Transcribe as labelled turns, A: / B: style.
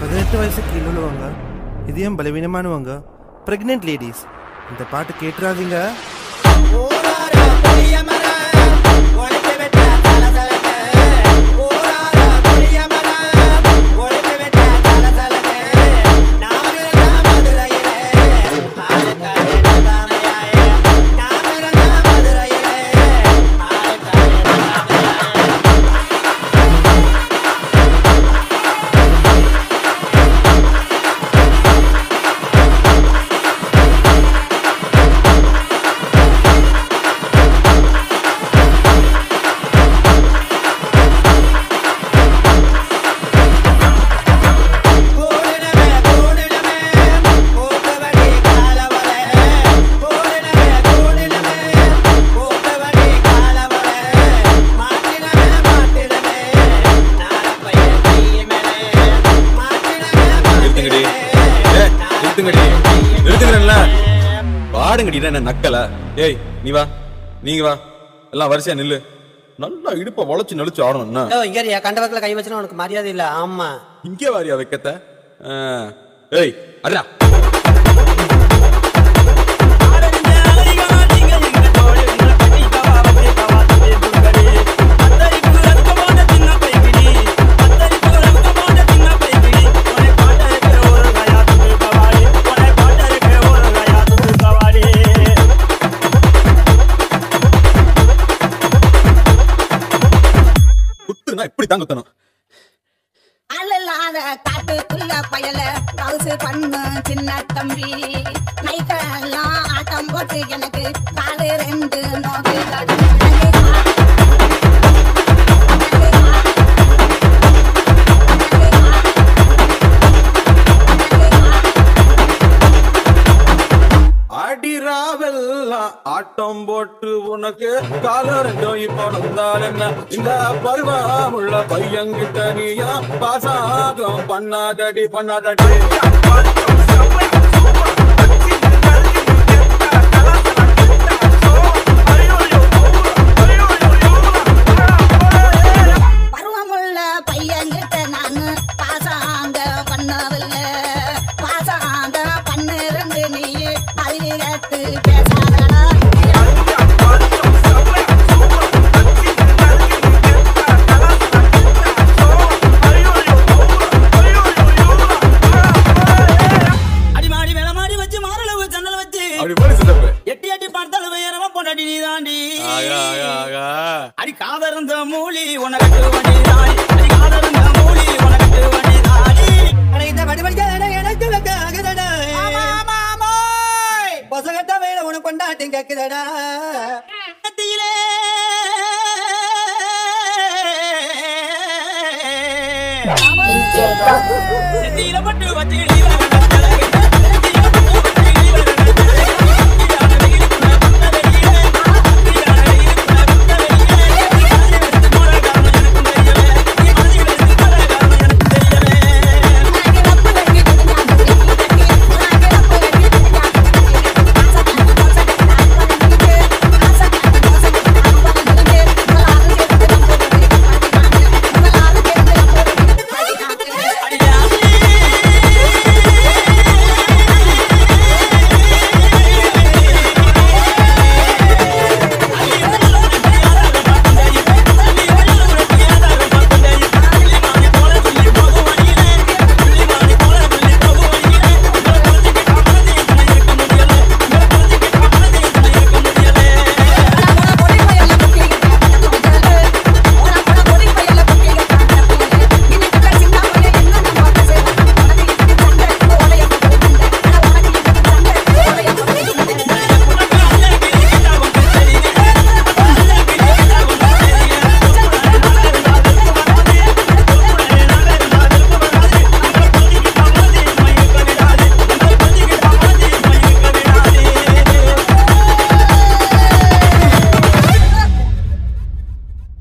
A: பதினெட்டு வயசு கீழே உள்ளவங்க இதயம் பலவீனமானவங்க பிரெக்னென்ட் லேடிஸ் இந்த பாட்டு கேட்டுறாதீங்க
B: நிறுத்துங்கடி ஏய், நிறுத்துங்கடி நிறுத்துங்கடல பாடுங்கடி என்ன நக்கல ஏய் நீ வா நீங்க வா எல்லாம் வரிசையா நில்லு நல்லா இடுப்ப வளைச்சு நெளிச்சு ஆடணும் என்ன
C: ஓ இங்க கண்டவக்கில் கை வச்சுனா உனக்கு மரியாதை இல்ல ஆமா
B: இங்கே வாரியா வைக்கத்த ஆ. ஏய் அடா குத்துனா இப்படி தான் குத்தணும்
D: அழலாத காட்டுக்குள்ள பயல கவுசு பண்ணு சின்ன தம்பி நைட்டெல்லாம் ஆட்டம் போட்டு எனக்கு காலு ரெண்டு நோக்கு
B: அடிராவெல்லாம் ஆட்டம் போட்டு உனக்கு கால ரெண்டும் இப்போ வந்தால் என்ன இந்த பருவமுள்ள பையன்கிட்ட நீயா பாசாகம் பண்ணாதடி பண்ணாதடி
D: பருவமுள்ள பையன்கிட்ட நானு பாசாங்க பண்ணவில்லை பாசாங்க பண்ணு ரெண்டு நீ அறிவு கேட்டு பேசாதடா
E: அடிமாடி மேலமாடி வச்சு மாரளவு சன்னல் வச்சு
B: அப்படி போலீஸ் தப்பு
E: எட்டி எட்டி பார்த்தாலும் உயரமா பொண்டாட்டி நீ தாண்டி
B: ஆகா ஆகா ஆகா
E: அடி காதருந்த மூலி உனக்கு வண்டி தாடி அடி காதருந்த மூலி உனக்கு வண்டி தாடி அட இந்த வடி வடிக்க எனக்கு வைக்க ஆகுதடா பசங்கட்ட வேலை உனக்கு கொண்டாட்டி கேக்குதடா கத்தியிலே நெத்தியில பட்டு வச்சு